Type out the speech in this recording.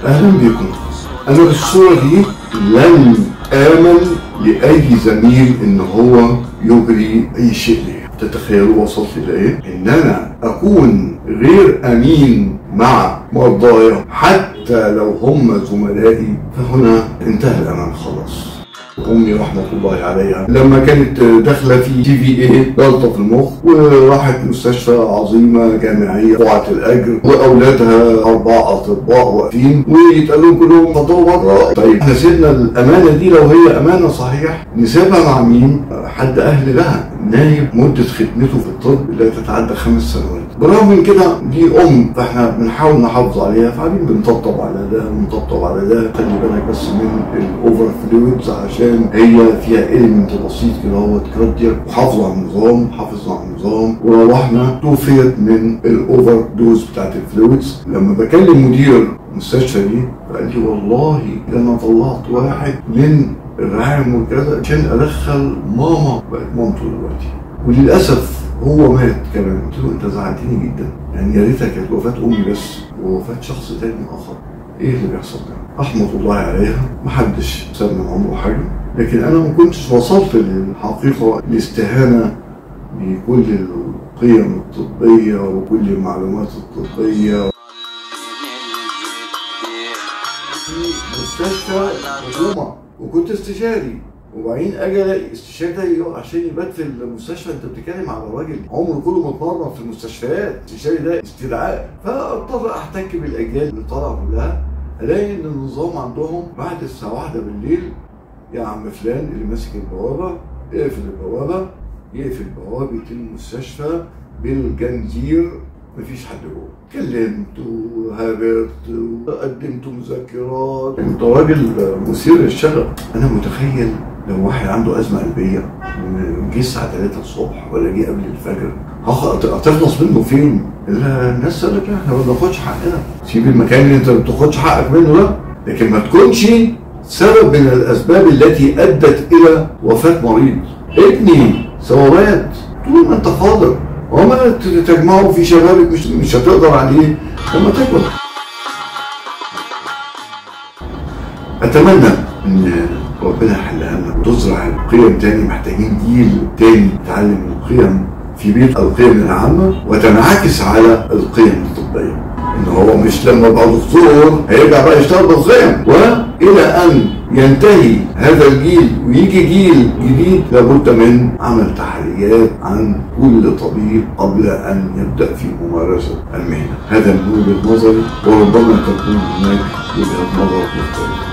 اهلا بكم انا بالصوره دي لن امن لاي زميل ان هو يجري اي شيء ليا تتخيلوا وصلت لايه ان انا اكون غير امين مع مرضايا حتى لو هم زملائي فهنا انتهى الامان خلاص امي رحمه الله عليها لما كانت داخله في تي في اي جلطه في المخ وراحت مستشفى عظيمه جامعيه قوعه الاجر واولادها اربع اطباء واقفين ويتقال لهم كلهم فضلوا بره طيب احنا سيبنا الامانه دي لو هي امانه صحيح نسيبها مع مين؟ حد اهل لها نايب مده خدمته في الطب لا تتعدى خمس سنوات برغم من كده دي ام فاحنا بنحاول نحافظ عليها فقاعدين بنطبطب على ده ونطبطب على ده خلي بالك بس من الاوفر فلويدز عشان هي فيها ايلمنت بسيط كده هو كاردياك وحافظوا على النظام حافظنا على النظام وروحنا توفيت من الاوفر دوز بتاعت الفلويدز لما بكلم مدير المستشفى دي فقال لي والله ده انا طلعت واحد من الرعايه وكذا عشان ادخل ماما بقت مامته دلوقتي وللاسف هو مات كمان قلت له انت زعلتني جدا يعني يا ريتها كانت وفاه امي بس ووفاه شخص تاني اخر ايه اللي بيحصل ده؟ رحمه الله عليها محدش ساب من عمره حاجه لكن انا ما كنتش وصلت للحقيقه الاستهانه بكل القيم الطبيه وكل المعلومات الطبيه في مستشفى حكومه وكنت استشاري وبعدين اجي الاقي استشاري ده يقع عشان يبات في المستشفى انت بتتكلم على راجل عمره كله متمرن في المستشفيات الاستشاري ده استدعاء فاضطر احتك بالاجيال اللي طالعه كلها الاقي ان النظام عندهم بعد الساعه واحدة بالليل يا عم فلان اللي ماسك البوابه اقفل البوابه يقفل بوابه المستشفى بالجنزير مفيش حد جوه كلمت وهابرت وقدمت مذكرات كنت راجل مثير للشغف انا متخيل لو واحد عنده ازمه قلبيه جه الساعه 3 الصبح ولا جه قبل الفجر هتخلص منه فين؟ الناس قال لك احنا ما بناخدش حقنا سيب المكان اللي انت ما بتاخدش حقك منه ده لكن ما تكونش سبب من الاسباب التي ادت الى وفاه مريض ابني ثورات طول ما انت قادر وما تجمعه في شبابك مش مش هتقدر عليه لما تكبر اتمنى ان ربنا يحلها لنا وتزرع القيم تاني محتاجين جيل تاني يتعلم القيم في بيت القيم العامه وتنعكس على القيم الطبيه ان هو مش لما يبقى دكتور هيرجع بقى يشتغل بالقيم والى ان ينتهي هذا الجيل ويجي جيل جديد لابد من عمل تحريات عن كل طبيب قبل ان يبدا في ممارسه المهنه هذا من وجهه نظري وربما تكون هناك وجهه نظر مختلفه